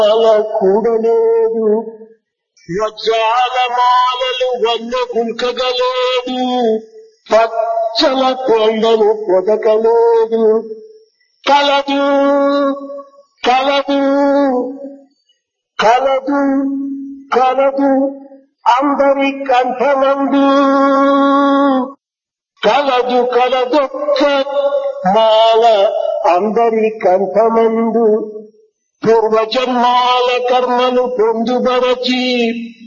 మాల కూడలేదు వజ్రాల మాలలు వన్న గుల్కగలేదు పచ్చల కొండను పొదకలేదు కలదు కలదు కలదు కలదు అందరి కంఠమందు కలదు కలదొక్క మాల అందరి కంఠమందు పూర్వజన్మాల కర్మను పొందుబరచి